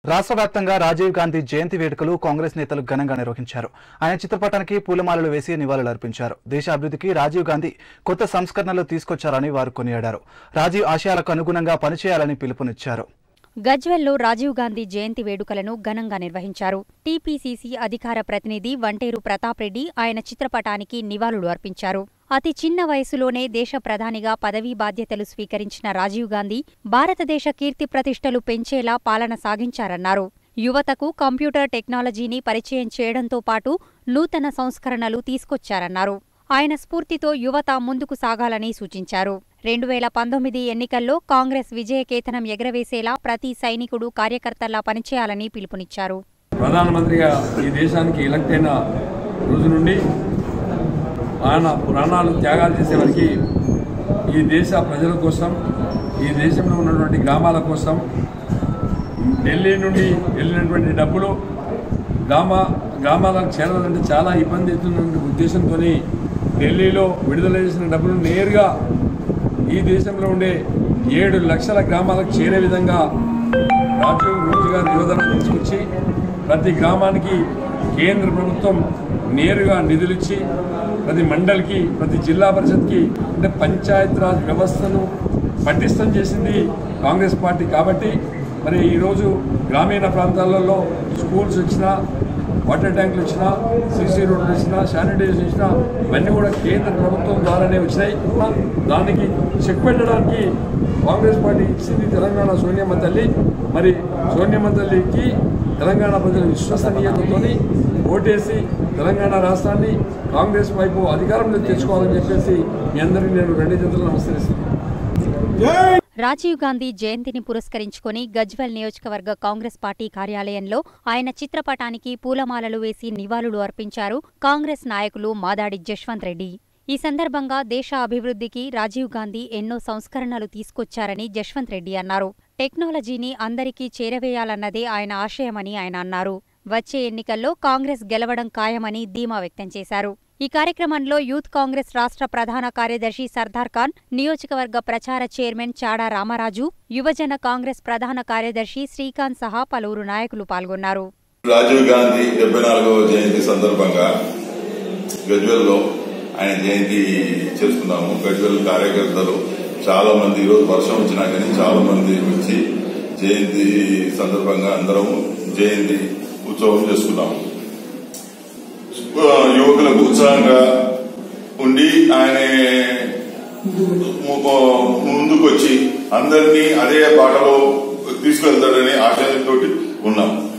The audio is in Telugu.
రాష్ట్ర వ్యాప్తంగా రాజీవ్ గాంధీ జయంతి వేడుకలు కాంగ్రెస్ నేతలు ఘనంగా నిర్వహించారు ఆయన చిత్రపటానికి పూలమాలలు వేసి నివాళులర్పించారు దేశ అభివృద్ధికి రాజీవ్ గాంధీ కొత్త సంస్కరణలు తీసుకొచ్చారని వారు కొనియాడారు రాజీవ్ ఆశయాలకు అనుగుణంగా పనిచేయాలని పిలుపునిచ్చారు గజ్వెల్లో రాజీవ్ గాంధీ జయంతి వేడుకలను ఘనంగా నిర్వహించారు టీపీసీసీ అధికార ప్రతినిధి వంటేరు ప్రతాప్ రెడ్డి ఆయన చిత్రపటానికి నివాళులు అర్పించారు అతి చిన్న వయసులోనే దేశ ప్రధానిగా పదవీ బాధ్యతలు స్వీకరించిన రాజీవ్ గాంధీ భారతదేశ కీర్తి ప్రతిష్టలు పెంచేలా పాలన సాగించారన్నారు యువతకు కంప్యూటర్ టెక్నాలజీని పరిచయం చేయడంతో పాటు నూతన సంస్కరణలు తీసుకొచ్చారన్నారు ఆయన స్ఫూర్తితో యువత ముందుకు సాగాలని సూచించారు రెండు వేల పంతొమ్మిది ఎన్నికల్లో కాంగ్రెస్ విజయకేతనం ఎగరవేసేలా ప్రతి సైనికుడు కార్యకర్తల్లా పనిచేయాలని పిలుపునిచ్చారు ప్రధానమంత్రిగా ఈ దేశానికి ఎలక్ట్ అయిన రోజు నుండి ఆయన ప్రాణాలు త్యాగాలు చేసేవారికి ఈ దేశ ప్రజల కోసం ఈ దేశంలో ఉన్నటువంటి గ్రామాల కోసం ఢిల్లీ నుండి వెళ్ళినటువంటి డబ్బులు గ్రామ గ్రామాలకు చేరాలంటే చాలా ఇబ్బంది అవుతున్న ఉద్దేశంతో ఢిల్లీలో విడుదల చేసిన డబ్బులు నేరుగా ఈ దేశంలో ఉండే ఏడు లక్షల గ్రామాలకు చేరే విధంగా రాజీవ్ రోజ్గార్ యోజన తీసుకొచ్చి ప్రతి గ్రామానికి కేంద్ర ప్రభుత్వం నేరుగా నిధులిచ్చి ప్రతి మండలికి ప్రతి జిల్లా పరిషత్కి అంటే పంచాయతీరాజ్ వ్యవస్థను పటిష్టం చేసింది కాంగ్రెస్ పార్టీ కాబట్టి మరి ఈరోజు గ్రామీణ ప్రాంతాలలో స్కూల్స్ వచ్చినా వాటర్ ట్యాంకులు వచ్చినా సీసీ రోడ్లు వచ్చినా శానిటైజేషన్ వచ్చినా ఇవన్నీ కూడా కేంద్ర ప్రభుత్వం ద్వారానే వచ్చినాయి దానికి చెక్ పెట్టడానికి కాంగ్రెస్ పార్టీ ఇచ్చింది తెలంగాణ సోనియమ్మ తల్లి మరి సోనియమ్మ తల్లికి తెలంగాణ ప్రజల విశ్వసనీయతతోని ఓటేసి తెలంగాణ రాష్ట్రాన్ని కాంగ్రెస్ వైపు అధికారంలోకి తెచ్చుకోవాలని చెప్పేసి మీ అందరికీ నేను రెండు జంతువులు నమస్కరిస్తున్నాను రాజీవ్ గాంధీ జయంతిని పురస్కరించుకొని గజ్వెల్ నియోజకవర్గ కాంగ్రెస్ పార్టీ కార్యాలయంలో ఆయన చిత్రపటానికి పూలమాలలు వేసి నివాళులు అర్పించారు కాంగ్రెస్ నాయకులు మాదాడి జశ్వంత్ రెడ్డి ఈ సందర్భంగా దేశ అభివృద్ధికి రాజీవ్ గాంధీ ఎన్నో సంస్కరణలు తీసుకొచ్చారని జశ్వంత్ రెడ్డి అన్నారు టెక్నాలజీని అందరికీ చేరవేయాలన్నదే ఆయన ఆశయమని ఆయన అన్నారు వచ్చే ఎన్నికల్లో కాంగ్రెస్ గెలవడం ఖాయమని ధీమా వ్యక్తం చేశారు ఈ కార్యక్రమంలో యూత్ కాంగ్రెస్ రాష్ట్ర ప్రధాన కార్యదర్శి సర్దార్ ఖాన్ నియోజకవర్గ ప్రచార చైర్మన్ చాడా రామరాజు యువజన కాంగ్రెస్ ప్రధాన కార్యదర్శి శ్రీకాంత్ సహా పలువురు నాయకులు పాల్గొన్నారు రాజీవ్ గాంధీ డెబ్బై నాలుగవ జయంతి సందర్భంగా గజ్వెల్లో ఆయన జయంతి చేసుకున్నాము గజ్వెల్ కార్యకర్తలు చాలా మంది ఈరోజు వర్షం వచ్చినా కానీ చాలా మంది వచ్చి జయంతి సందర్భంగా అందరం జయంతి ఉత్సవం చేసుకున్నాము ఆ, యువకులకు ఉత్సాహంగా ఉండి ఆయన ముందుకొచ్చి అందరినీ అదే బాటలో తీసుకెళ్తాడనే ఆశయంతో ఉన్నాం